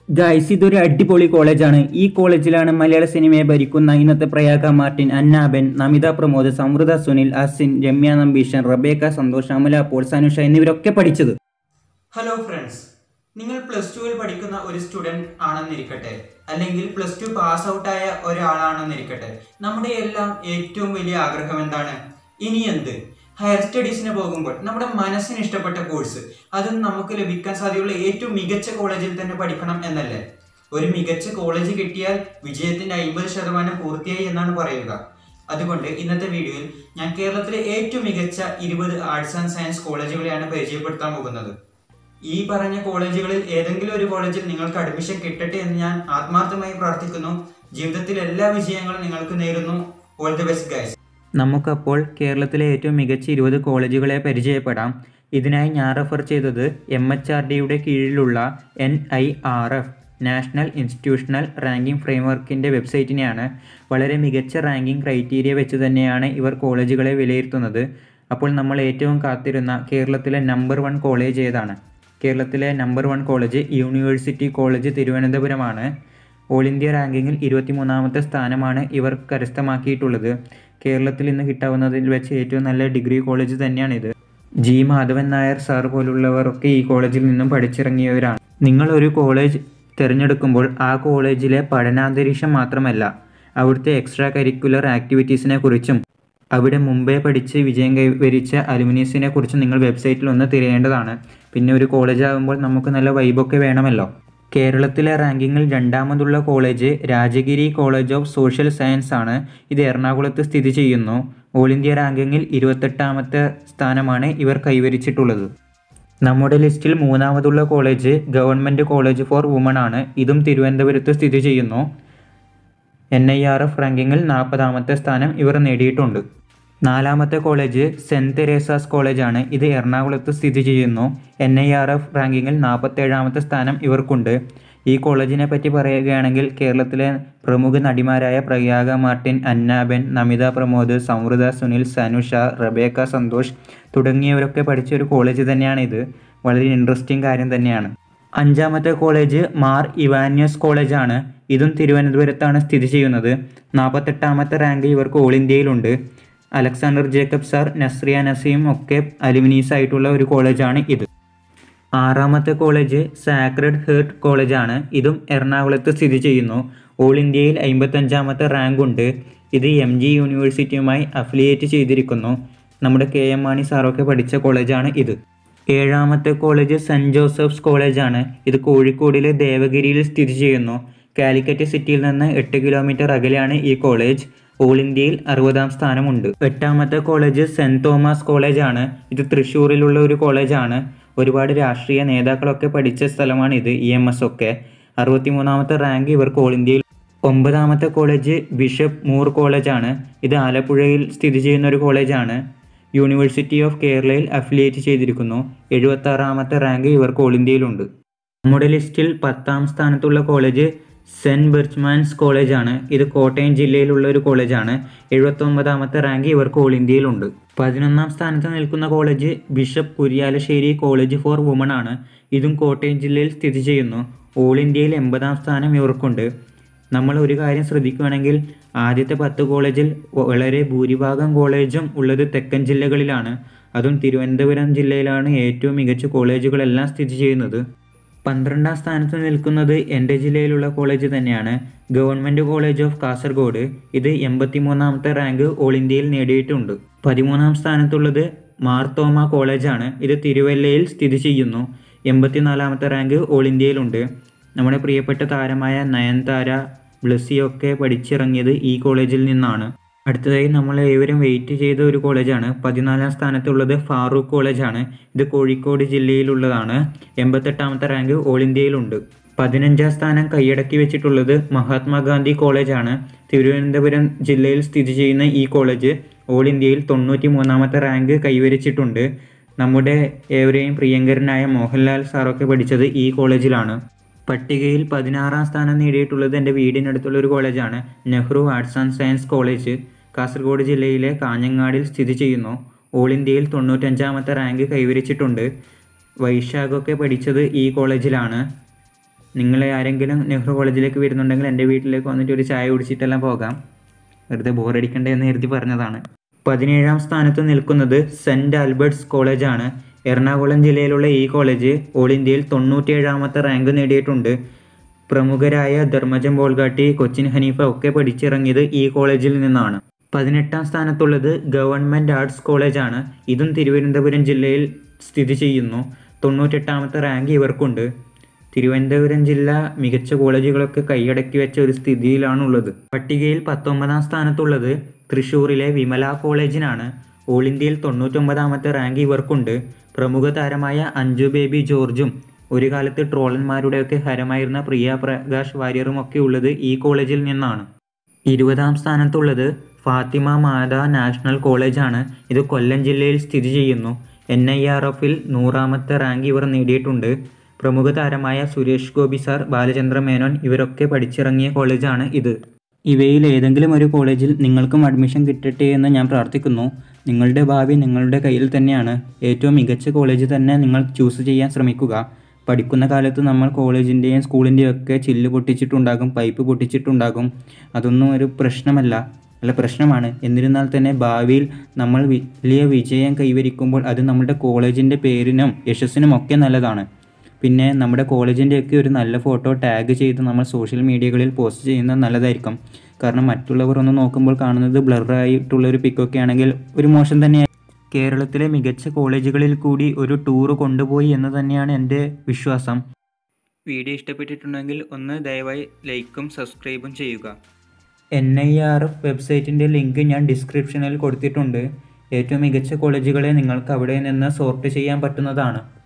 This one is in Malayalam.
ഗായ്സ് ഇതൊരു അടിപൊളി കോളേജാണ് ഈ കോളേജിലാണ് മലയാള സിനിമയെ ഭരിക്കുന്ന ഇന്നത്തെ പ്രയാഗ മാർട്ടിൻ അന്നാബൻ നമിത പ്രമോദ് സമൃദ്ധ സുനിൽ അസിൻ രമ്യ നമ്പീഷൻ റബേക്ക സന്തോഷ് അമല പോൾ സനുഷ എന്നിവരൊക്കെ പഠിച്ചത് ഹലോ ഫ്രണ്ട്സ് നിങ്ങൾ പ്ലസ് ടുവിൽ പഠിക്കുന്ന ഒരു സ്റ്റുഡൻറ് ആണെന്നിരിക്കട്ടെ അല്ലെങ്കിൽ പ്ലസ് ടു പാസ് ഔട്ടായ ഒരാളാണെന്നിരിക്കട്ടെ നമ്മുടെ എല്ലാം ഏറ്റവും വലിയ ആഗ്രഹം എന്താണ് ഇനി എന്ത് ഹയർ സ്റ്റഡീസിന് പോകുമ്പോൾ നമ്മുടെ മനസ്സിന് ഇഷ്ടപ്പെട്ട കോഴ്സ് അതും നമുക്ക് ലഭിക്കാൻ സാധ്യതയുള്ള ഏറ്റവും മികച്ച കോളേജിൽ തന്നെ പഠിക്കണം എന്നല്ലേ ഒരു മികച്ച കോളേജ് കിട്ടിയാൽ വിജയത്തിന്റെ അമ്പത് ശതമാനം പൂർത്തിയായി എന്നാണ് പറയുക അതുകൊണ്ട് ഇന്നത്തെ വീഡിയോയിൽ ഞാൻ കേരളത്തിലെ ഏറ്റവും മികച്ച ഇരുപത് ആർട്സ് ആൻഡ് സയൻസ് കോളേജുകളെയാണ് പരിചയപ്പെടുത്താൻ പോകുന്നത് ഈ പറഞ്ഞ കോളേജുകളിൽ ഏതെങ്കിലും ഒരു കോളേജിൽ നിങ്ങൾക്ക് അഡ്മിഷൻ കിട്ടട്ടെ എന്ന് ഞാൻ ആത്മാർത്ഥമായി പ്രാർത്ഥിക്കുന്നു ജീവിതത്തിൽ എല്ലാ വിജയങ്ങളും നിങ്ങൾക്ക് നേരുന്നു ഓൾ ദി ബെസ്റ്റ് ഗൈസ് നമുക്കപ്പോൾ കേരളത്തിലെ ഏറ്റവും മികച്ച ഇരുപത് കോളേജുകളെ പരിചയപ്പെടാം ഇതിനായി ഞാൻ റെഫർ ചെയ്തത് എം എച്ച് ആർ ഡിയുടെ കീഴിലുള്ള N I R F national institutional ranking ഫ്രെയിംവർക്കിൻ്റെ വെബ്സൈറ്റിനെയാണ് വളരെ മികച്ച റാങ്കിംഗ് ക്രൈറ്റീരിയ വെച്ച് തന്നെയാണ് ഇവർ കോളേജുകളെ വിലയിരുത്തുന്നത് അപ്പോൾ നമ്മൾ ഏറ്റവും കാത്തിരുന്ന കേരളത്തിലെ നമ്പർ വൺ കോളേജ് ഏതാണ് കേരളത്തിലെ number one college university college തിരുവനന്തപുരമാണ് ഓൾ ഇന്ത്യ റാങ്കിങ്ങിൽ ഇരുപത്തിമൂന്നാമത്തെ സ്ഥാനമാണ് ഇവർ കരസ്ഥമാക്കിയിട്ടുള്ളത് കേരളത്തിൽ ഇന്ന് കിട്ടാവുന്നതിൽ വെച്ച് ഏറ്റവും നല്ല ഡിഗ്രി കോളേജ് തന്നെയാണിത് ജി മാധവൻ നായർ സാർ പോലുള്ളവരൊക്കെ ഈ കോളേജിൽ നിന്നും പഠിച്ചിറങ്ങിയവരാണ് നിങ്ങൾ ഒരു കോളേജ് തിരഞ്ഞെടുക്കുമ്പോൾ ആ കോളേജിലെ പഠനാന്തരീക്ഷം മാത്രമല്ല അവിടുത്തെ എക്സ്ട്രാ കരിക്കുലർ ആക്ടിവിറ്റീസിനെ കുറിച്ചും അവിടെ മുമ്പേ പഠിച്ച് വിജയം കൈവരിച്ച അലുമിനീസിനെ കുറിച്ച് നിങ്ങൾ വെബ്സൈറ്റിൽ ഒന്ന് തിരയേണ്ടതാണ് പിന്നെ ഒരു കോളേജ് ആകുമ്പോൾ നമുക്ക് നല്ല വൈബൊക്കെ വേണമല്ലോ കേരളത്തിലെ റാങ്കിങ്ങിൽ രണ്ടാമതുള്ള college Rajagiri college of social science ആണ് ഇത് എറണാകുളത്ത് സ്ഥിതി ചെയ്യുന്നു ഓൾ ഇന്ത്യ റാങ്കിങ്ങിൽ ഇരുപത്തെട്ടാമത്തെ സ്ഥാനമാണ് ഇവർ കൈവരിച്ചിട്ടുള്ളത് നമ്മുടെ ലിസ്റ്റിൽ മൂന്നാമതുള്ള college government college for woman ആണ് ഇതും തിരുവനന്തപുരത്ത് സ്ഥിതി ചെയ്യുന്നു എൻ ഐ ആർ എഫ് റാങ്കിങ്ങിൽ നാൽപ്പതാമത്തെ സ്ഥാനം ഇവർ നേടിയിട്ടുണ്ട് നാലാമത്തെ കോളേജ് സെൻറ്റ് തെരേസാസ് കോളേജാണ് ഇത് എറണാകുളത്ത് സ്ഥിതി ചെയ്യുന്നു എൻ ഐ ആർ എഫ് റാങ്കിങ്ങിൽ നാൽപ്പത്തേഴാമത്തെ സ്ഥാനം ഇവർക്കുണ്ട് ഈ കോളേജിനെ പറ്റി പറയുകയാണെങ്കിൽ കേരളത്തിലെ പ്രമുഖ നടിമാരായ പ്രയാഗ മാർട്ടിൻ അന്നാബെൻ നമിത പ്രമോദ് സമൃദ്ധ സുനിൽ സനുഷ റബേക്ക സന്തോഷ് തുടങ്ങിയവരൊക്കെ പഠിച്ച ഒരു കോളേജ് തന്നെയാണ് ഇത് വളരെ ഇൻട്രസ്റ്റിംഗ് കാര്യം തന്നെയാണ് അഞ്ചാമത്തെ കോളേജ് മാർ ഇവാന്യസ് കോളേജാണ് ഇതും തിരുവനന്തപുരത്താണ് സ്ഥിതി ചെയ്യുന്നത് നാൽപ്പത്തെട്ടാമത്തെ റാങ്ക് ഇവർക്ക് ഓൾ ഇന്ത്യയിലുണ്ട് അലക്സാണ്ടർ ജേക്കബ് സാർ നസ്രിയ നസീം ഒക്കെ അലുമിനീസ് ആയിട്ടുള്ള ഒരു കോളേജാണ് ഇത് ആറാമത്തെ കോളേജ് സാക്രഡ് ഹേർട്ട് കോളേജാണ് ഇതും എറണാകുളത്ത് സ്ഥിതി ചെയ്യുന്നു ഓൾ ഇന്ത്യയിൽ അമ്പത്തഞ്ചാമത്തെ റാങ്ക് ഉണ്ട് ഇത് എം ജി യൂണിവേഴ്സിറ്റിയുമായി അഫിലിയേറ്റ് ചെയ്തിരിക്കുന്നു നമ്മുടെ കെ എം മാണി സാറൊക്കെ പഠിച്ച കോളേജാണ് ഇത് ഏഴാമത്തെ കോളേജ് സെൻറ് ജോസഫ്സ് കോളേജാണ് ഇത് കോഴിക്കോടിലെ ദേവഗിരിയിൽ സ്ഥിതി ചെയ്യുന്നു കാലിക്കറ്റ് സിറ്റിയിൽ നിന്ന് എട്ട് കിലോമീറ്റർ അകലെയാണ് ഈ കോളേജ് ഓൾ ഇന്ത്യയിൽ അറുപതാം സ്ഥാനമുണ്ട് എട്ടാമത്തെ കോളേജ് സെൻറ് തോമസ് കോളേജാണ് ഇത് തൃശ്ശൂരിലുള്ള ഒരു കോളേജാണ് ഒരുപാട് രാഷ്ട്രീയ നേതാക്കളൊക്കെ പഠിച്ച സ്ഥലമാണ് ഇത് ഇ എം എസ് ഒക്കെ അറുപത്തിമൂന്നാമത്തെ റാങ്ക് ഇവർക്ക് ഓൾ ഇന്ത്യയിൽ ഒമ്പതാമത്തെ കോളേജ് ബിഷപ്പ് മൂർ കോളേജാണ് ഇത് ആലപ്പുഴയിൽ സ്ഥിതി ചെയ്യുന്ന ഒരു കോളേജാണ് യൂണിവേഴ്സിറ്റി ഓഫ് കേരളയിൽ അഫിലിയേറ്റ് ചെയ്തിരിക്കുന്നു എഴുപത്താറാമത്തെ റാങ്ക് ഇവർക്ക് ഓൾ ഇന്ത്യയിലുണ്ട് നമ്മുടെ ലിസ്റ്റിൽ പത്താം സ്ഥാനത്തുള്ള കോളേജ് സെൻറ്റ് ബെർച്ച്മാൻസ് കോളേജാണ് ഇത് കോട്ടയം ജില്ലയിലുള്ള ഒരു കോളേജാണ് എഴുപത്തൊമ്പതാമത്തെ റാങ്ക് ഇവർക്ക് ഓൾ ഇന്ത്യയിലുണ്ട് പതിനൊന്നാം സ്ഥാനത്ത് നിൽക്കുന്ന college bishop Kurialacherry college for woman ആണ് ഇതും കോട്ടയം ജില്ലയിൽ സ്ഥിതി ചെയ്യുന്നു ഓൾ ഇന്ത്യയിൽ എൺപതാം സ്ഥാനം ഇവർക്കുണ്ട് നമ്മൾ ഒരു കാര്യം ശ്രദ്ധിക്കുകയാണെങ്കിൽ ആദ്യത്തെ പത്ത് കോളേജിൽ വളരെ ഭൂരിഭാഗം കോളേജും ഉള്ളത് തെക്കൻ ജില്ലകളിലാണ് അതും തിരുവനന്തപുരം ജില്ലയിലാണ് ഏറ്റവും മികച്ച കോളേജുകളെല്ലാം സ്ഥിതി ചെയ്യുന്നത് പന്ത്രണ്ടാം സ്ഥാനത്ത് നിൽക്കുന്നത് എൻ്റെ ജില്ലയിലുള്ള കോളേജ് തന്നെയാണ് ഗവൺമെൻറ് കോളേജ് ഓഫ് കാസർഗോഡ് ഇത് എൺപത്തിമൂന്നാമത്തെ റാങ്ക് ഓൾ ഇന്ത്യയിൽ നേടിയിട്ടുണ്ട് പതിമൂന്നാം സ്ഥാനത്തുള്ളത് മാർത്തോമ കോളേജാണ് ഇത് തിരുവല്ലയിൽ സ്ഥിതി ചെയ്യുന്നു എൺപത്തിനാലാമത്തെ റാങ്ക് ഓൾ ഇന്ത്യയിലുണ്ട് നമ്മുടെ പ്രിയപ്പെട്ട താരമായ നയൻതാര ബ്ലസ്സിയൊക്കെ പഠിച്ചിറങ്ങിയത് ഈ കോളേജിൽ നിന്നാണ് അടുത്തതായി നമ്മൾ ഏവരും വെയിറ്റ് ചെയ്ത ഒരു കോളേജാണ് പതിനാലാം സ്ഥാനത്തുള്ളത് ഫാറൂഖ് കോളേജാണ് ഇത് കോഴിക്കോട് ജില്ലയിലുള്ളതാണ് എൺപത്തെട്ടാമത്തെ റാങ്ക് ഓൾ ഇന്ത്യയിലുണ്ട് പതിനഞ്ചാം സ്ഥാനം കൈയടക്കി വെച്ചിട്ടുള്ളത് മഹാത്മാഗാന്ധി കോളേജാണ് തിരുവനന്തപുരം ജില്ലയിൽ സ്ഥിതി ചെയ്യുന്ന ഈ കോളേജ് ഓൾ ഇന്ത്യയിൽ തൊണ്ണൂറ്റി മൂന്നാമത്തെ റാങ്ക് കൈവരിച്ചിട്ടുണ്ട് നമ്മുടെ ഏവരെയും പ്രിയങ്കരനായ മോഹൻലാൽ സാറൊക്കെ പഠിച്ചത് ഈ കോളേജിലാണ് പട്ടികയിൽ പതിനാറാം സ്ഥാനം നേടിയിട്ടുള്ളത് എൻ്റെ വീടിനടുത്തുള്ള ഒരു കോളേജാണ് Nehru arts and science college Kasaragod ജില്ലയിലെ കാഞ്ഞങ്ങാടിൽ സ്ഥിതി ചെയ്യുന്നു ഓൾ ഇന്ത്യയിൽ തൊണ്ണൂറ്റഞ്ചാമത്തെ റാങ്ക് കൈവരിച്ചിട്ടുണ്ട് വൈശാഖൊക്കെ പഠിച്ചത് ഈ കോളേജിലാണ് നിങ്ങൾ ആരെങ്കിലും നെഹ്റു കോളേജിലേക്ക് വരുന്നുണ്ടെങ്കിൽ എൻ്റെ വീട്ടിലേക്ക് വന്നിട്ട് ഒരു ചായ കുടിച്ചിട്ടെല്ലാം പോകാം വെറുതെ ബോറടിക്കണ്ടേ എന്ന് കരുതി പറഞ്ഞതാണ് പതിനേഴാം സ്ഥാനത്ത് നിൽക്കുന്നത് സെൻറ്റ് ആൽബർട്ട്സ് കോളേജാണ് എറണാകുളം ജില്ലയിലുള്ള ഈ കോളേജ് ഓൾ ഇന്ത്യയിൽ തൊണ്ണൂറ്റിയേഴാമത്തെ റാങ്ക് നേടിയിട്ടുണ്ട് പ്രമുഖരായ ധർമ്മജം ബോൾഗാട്ടി കൊച്ചിൻ ഹനീഫ ഒക്കെ പഠിച്ചിറങ്ങിയത് ഈ കോളേജിൽ നിന്നാണ് പതിനെട്ടാം സ്ഥാനത്തുള്ളത് ഗവൺമെൻറ് ആർട്സ് കോളേജാണ് ഇതും തിരുവനന്തപുരം ജില്ലയിൽ സ്ഥിതി ചെയ്യുന്നു തൊണ്ണൂറ്റെട്ടാമത്തെ റാങ്ക് ഇവർക്കുണ്ട് തിരുവനന്തപുരം ജില്ല മികച്ച കോളേജുകളൊക്കെ കൈയടക്കി വെച്ച ഒരു സ്ഥിതിയിലാണുള്ളത് പട്ടികയിൽ പത്തൊമ്പതാം സ്ഥാനത്തുള്ളത് തൃശ്ശൂരിലെ വിമല കോളേജിനാണ് ഓൾ ഇന്ത്യയിൽ തൊണ്ണൂറ്റൊമ്പതാമത്തെ റാങ്ക് ഇവർക്കുണ്ട് പ്രമുഖ താരമായ അഞ്ജു ബേബി ജോർജും ഒരു കാലത്ത് ട്രോളന്മാരുടെയൊക്കെ ഹരമായിരുന്ന പ്രിയ പ്രകാശ് വാര്യറും ഒക്കെ ഉള്ളത് ഈ കോളേജിൽ നിന്നാണ് ഇരുപതാം സ്ഥാനത്തുള്ളത് ഫാത്തിമ മാതാ നാഷണൽ കോളേജാണ് ഇത് കൊല്ലം ജില്ലയിൽ സ്ഥിതി ചെയ്യുന്നു എൻ ഐ ആർ എഫിൽ നൂറാമത്തെ റാങ്ക് ഇവർ നേടിയിട്ടുണ്ട് പ്രമുഖ താരമായ സുരേഷ് ഗോപി സാർ ബാലചന്ദ്ര മേനോൻ ഇവരൊക്കെ പഠിച്ചിറങ്ങിയ കോളേജാണ് ഇത് ഇവയിൽ ഏതെങ്കിലും ഒരു കോളേജിൽ നിങ്ങൾക്കും അഡ്മിഷൻ കിട്ടട്ടെ എന്ന് ഞാൻ പ്രാർത്ഥിക്കുന്നു നിങ്ങളുടെ ഭാവി നിങ്ങളുടെ കയ്യിൽ തന്നെയാണ് ഏറ്റവും മികച്ച കോളേജ് തന്നെ നിങ്ങൾ ചൂസ് ചെയ്യാൻ ശ്രമിക്കുക പഠിക്കുന്ന കാലത്ത് നമ്മൾ കോളേജിൻ്റെയും സ്കൂളിൻ്റെയും ഒക്കെ ചില്ല് പൊട്ടിച്ചിട്ടുണ്ടാകും പൈപ്പ് പൊട്ടിച്ചിട്ടുണ്ടാകും അതൊന്നും ഒരു പ്രശ്നമല്ല അല്ല പ്രശ്നമാണ് എന്നിരുന്നാൽ തന്നെ ഭാവിയിൽ നമ്മൾ വലിയ വിജയം കൈവരിക്കുമ്പോൾ അത് നമ്മുടെ കോളേജിൻ്റെ പേരിനും യശസ്സിനും ഒക്കെ നല്ലതാണ് പിന്നെ നമ്മുടെ കോളേജിൻ്റെയൊക്കെ ഒരു നല്ല ഫോട്ടോ ടാഗ് ചെയ്ത് നമ്മൾ സോഷ്യൽ മീഡിയകളിൽ പോസ്റ്റ് ചെയ്യുന്നത് നല്ലതായിരിക്കും കാരണം മറ്റുള്ളവർ ഒന്ന് നോക്കുമ്പോൾ കാണുന്നത് ബ്ലറായിട്ടുള്ള ഒരു പിക്കൊക്കെ ആണെങ്കിൽ ഒരു മോശം തന്നെ കേരളത്തിലെ മികച്ച കോളേജുകളിൽ കൂടി ഒരു ടൂർ കൊണ്ടുപോയി എന്ന് തന്നെയാണ് എൻ്റെ വിശ്വാസം വീഡിയോ ഇഷ്ടപ്പെട്ടിട്ടുണ്ടെങ്കിൽ ഒന്ന് ദയവായി ലൈക്കും സബ്സ്ക്രൈബും ചെയ്യുക എൻ ഐ ആർ എഫ് വെബ്സൈറ്റിൻ്റെ ലിങ്ക് ഞാൻ ഡിസ്ക്രിപ്ഷനിൽ കൊടുത്തിട്ടുണ്ട് ഏറ്റവും മികച്ച കോളേജുകളെ നിങ്ങൾക്ക് അവിടെ നിന്ന് സോർട്ട് ചെയ്യാൻ പറ്റുന്നതാണ്